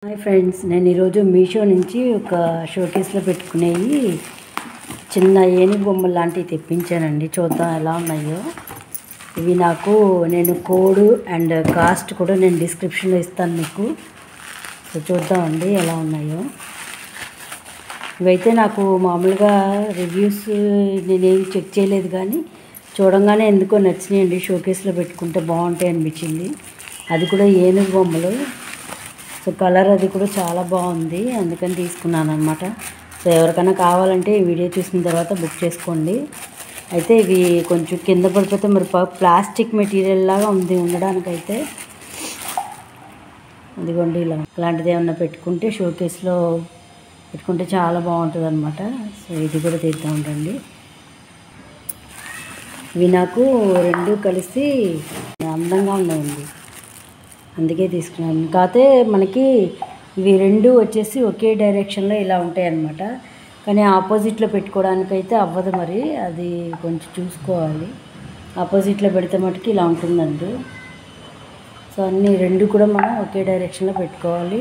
hi friends నేను ఈరోజు మీషో నుంచి ఒక షోకేస్లో పెట్టుకునేవి చిన్న ఏనుగు బొమ్మలు లాంటివి తెప్పించానండి చూద్దాం ఎలా ఉన్నాయో ఇవి నాకు నేను కోడ్ అండ్ కాస్ట్ కూడా నేను డిస్క్రిప్షన్లో ఇస్తాను మీకు సో చూద్దామండి ఎలా ఉన్నాయో ఇవైతే నాకు మామూలుగా రివ్యూస్ నేనేం చెక్ చేయలేదు కానీ చూడంగానే ఎందుకో నచ్చినాయండి షోకేస్లో పెట్టుకుంటే బాగుంటాయి అనిపించింది అది కూడా ఏనుగు బొమ్మలు సో కలర్ అది కూడా చాలా బాగుంది అందుకని తీసుకున్నాను అనమాట సో ఎవరికైనా కావాలంటే ఈ వీడియో చూసిన తర్వాత బుక్ చేసుకోండి అయితే ఇవి కొంచెం కింద పడిపోతే మరి ప- ప్లాస్టిక్ మెటీరియల్ లాగా ఉంది ఉండడానికైతే ఇదిగోండి ఇలా అలాంటిది ఏమన్నా పెట్టుకుంటే షోకేస్లో పెట్టుకుంటే చాలా బాగుంటుంది అనమాట సో ఇది కూడా తీద్దాం ఉండండి ఇవి నాకు రెండు కలిసి అందంగా ఉన్నాయండి అందుకే తీసుకున్నాను కాకపోతే మనకి ఇవి రెండు వచ్చేసి ఒకే డైరెక్షన్లో ఇలా ఉంటాయి అన్నమాట కానీ ఆపోజిట్లో పెట్టుకోవడానికైతే అవ్వదు మరి అది కొంచెం చూసుకోవాలి ఆపోజిట్లో పెడితే మటుకు ఇలా ఉంటుందండి సో అన్నీ రెండు కూడా మనం ఒకే డైరెక్షన్లో పెట్టుకోవాలి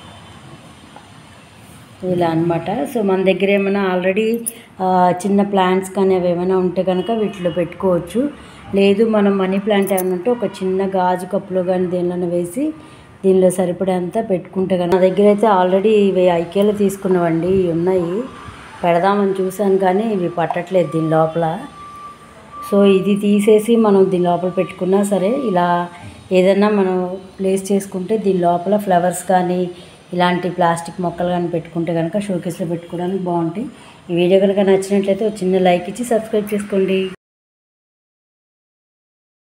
ఇలా అన్నమాట సో మన దగ్గర ఏమైనా ఆల్రెడీ చిన్న ప్లాంట్స్ కానీ అవి ఏమైనా ఉంటే కనుక వీటిలో పెట్టుకోవచ్చు లేదు మనం మనీ ప్లాంట్ ఏమైనా ఉంటే ఒక చిన్న గాజు కప్పులో కానీ దేనిలోనే వేసి దీనిలో సరిపడేంత పెట్టుకుంటే కానీ నా దగ్గర అయితే ఆల్రెడీ ఇవి ఐకేలో తీసుకున్నవండి ఇవి ఉన్నాయి పెడదామని చూశాను కానీ ఇవి పట్టట్లేదు దీని లోపల సో ఇది తీసేసి మనం దీని లోపల పెట్టుకున్నా సరే ఇలా ఏదైనా మనం ప్లేస్ చేసుకుంటే దీని లోపల ఫ్లవర్స్ కానీ ఇలాంటి ప్లాస్టిక్ మొక్కలు కానీ పెట్టుకుంటే కనుక షోకేస్లో పెట్టుకోవడానికి బాగుంటాయి ఈ వీడియో కనుక నచ్చినట్లయితే ఒక చిన్న లైక్ ఇచ్చి సబ్స్క్రైబ్ చేసుకోండి